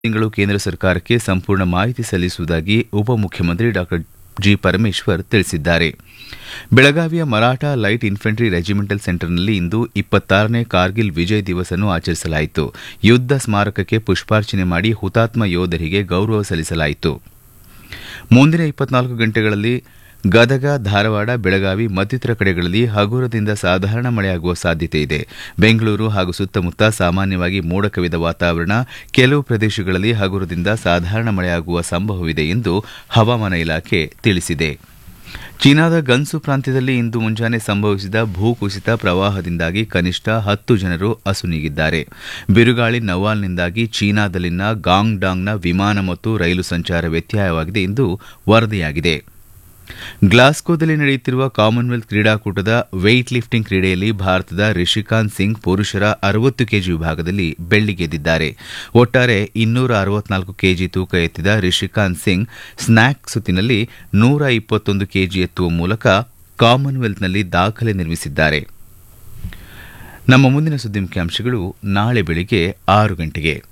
ತಿಂಗಳು ಕೇಂದ್ರ ಸರ್ಕಾರಕ್ಕೆ ಸಂಪೂರ್ಣ ಮಾಹಿತಿ ಸಲ್ಲಿಸುವುದಾಗಿ ಉಪಮುಖ್ಯಮಂತ್ರಿ ಡಾ ಜಿ ಪರಮೇಶ್ವರ್ ತಿಳಿಸಿದ್ದಾರೆ ಬೆಳಗಾವಿಯ ಮರಾಠ ಲೈಟ್ ಇನ್ಫೆಂಟ್ರಿ ರೆಜಿಮೆಂಟಲ್ ಸೆಂಟರ್ನಲ್ಲಿ ಇಂದು ಇಪ್ಪತ್ತಾರನೇ ಕಾರ್ಗಿಲ್ ವಿಜಯ್ ದಿವಸ್ ಅನ್ನು ಆಚರಿಸಲಾಯಿತು ಯುದ್ದ ಸ್ಮಾರಕಕ್ಕೆ ಪುಷ್ಪಾರ್ಚನೆ ಮಾಡಿ ಹುತಾತ್ಮ ಯೋಧರಿಗೆ ಗೌರವ ಸಲ್ಲಿಸಲಾಯಿತು ಮುಂದಿನ ಇಪ್ಪತ್ನಾಲ್ಕು ಗಂಟೆಗಳಲ್ಲಿ ಗದಗ ಧಾರವಾಡ ಬೆಳಗಾವಿ ಮತ್ತಿತರ ಕಡೆಗಳಲ್ಲಿ ಹಗುರದಿಂದ ಸಾಧಾರಣ ಮಳೆಯಾಗುವ ಸಾಧ್ಯತೆ ಇದೆ ಬೆಂಗಳೂರು ಹಾಗೂ ಸುತ್ತಮುತ್ತ ಸಾಮಾನ್ಯವಾಗಿ ಮೋಡ ಕವಿದ ವಾತಾವರಣ ಕೆಲವು ಪ್ರದೇಶಗಳಲ್ಲಿ ಹಗುರದಿಂದ ಸಾಧಾರಣ ಮಳೆಯಾಗುವ ಸಂಭವವಿದೆ ಎಂದು ಹವಾಮಾನ ಇಲಾಖೆ ತಿಳಿಸಿದೆ ಚೀನಾದ ಗನ್ಸು ಪ್ರಾಂತ್ಯದಲ್ಲಿ ಇಂದು ಮುಂಜಾನೆ ಸಂಭವಿಸಿದ ಭೂಕುಸಿತ ಪ್ರವಾಹದಿಂದಾಗಿ ಕನಿಷ್ಠ ಹತ್ತು ಜನರು ಅಸುನೀಗಿದ್ದಾರೆ ಬಿರುಗಾಳಿ ನವಾಲ್ನಿಂದಾಗಿ ಚೀನಾದಲ್ಲಿನ ಗಾಂಗ್ಡಾಂಗ್ನ ವಿಮಾನ ಮತ್ತು ರೈಲು ಸಂಚಾರ ವ್ಯತ್ಯಯವಾಗಿದೆ ಎಂದು ವರದಿಯಾಗಿದೆ ಗ್ಲಾಸ್ಕೋದಲ್ಲಿ ನಡೆಯುತ್ತಿರುವ ಕಾಮನ್ವೆಲ್ತ್ ಕ್ರೀಡಾಕೂಟದ ವೆಯ್ಟ್ ಲಿಫ್ಟಿಂಗ್ ಕ್ರೀಡೆಯಲ್ಲಿ ಭಾರತದ ರಿಷಿಕಾಂತ್ ಸಿಂಗ್ ಪುರುಷರ ಅರವತ್ತು ಕೆಜಿ ವಿಭಾಗದಲ್ಲಿ ಬೆಳ್ಳಿ ಗೆದ್ದಿದ್ದಾರೆ ಒಟ್ಟಾರೆ ಇನ್ನೂರ ಅರವತ್ನಾಲ್ಕು ಕೆಜಿ ತೂಕ ಎತ್ತಿದ ರಿಷಿಕಾಂತ್ ಸಿಂಗ್ ಸ್ನ್ಯಾಕ್ ಸುತ್ತಿನಲ್ಲಿ ನೂರ ಇಪ್ಪತ್ತೊಂದು ಕೆಜಿ ಎತ್ತುವ ಮೂಲಕ ಕಾಮನ್ವೆಲ್ತ್ನಲ್ಲಿ ದಾಖಲೆ ನಿರ್ಮಿಸಿದ್ದಾರೆ ನಮ್ಮ ಮುಂದಿನ ಸುದ್ದಿ ಮುಖ್ಯಾಂಶಗಳು ನಾಳೆ ಬೆಳಿಗ್ಗೆ ಆರು ಗಂಟೆಗೆ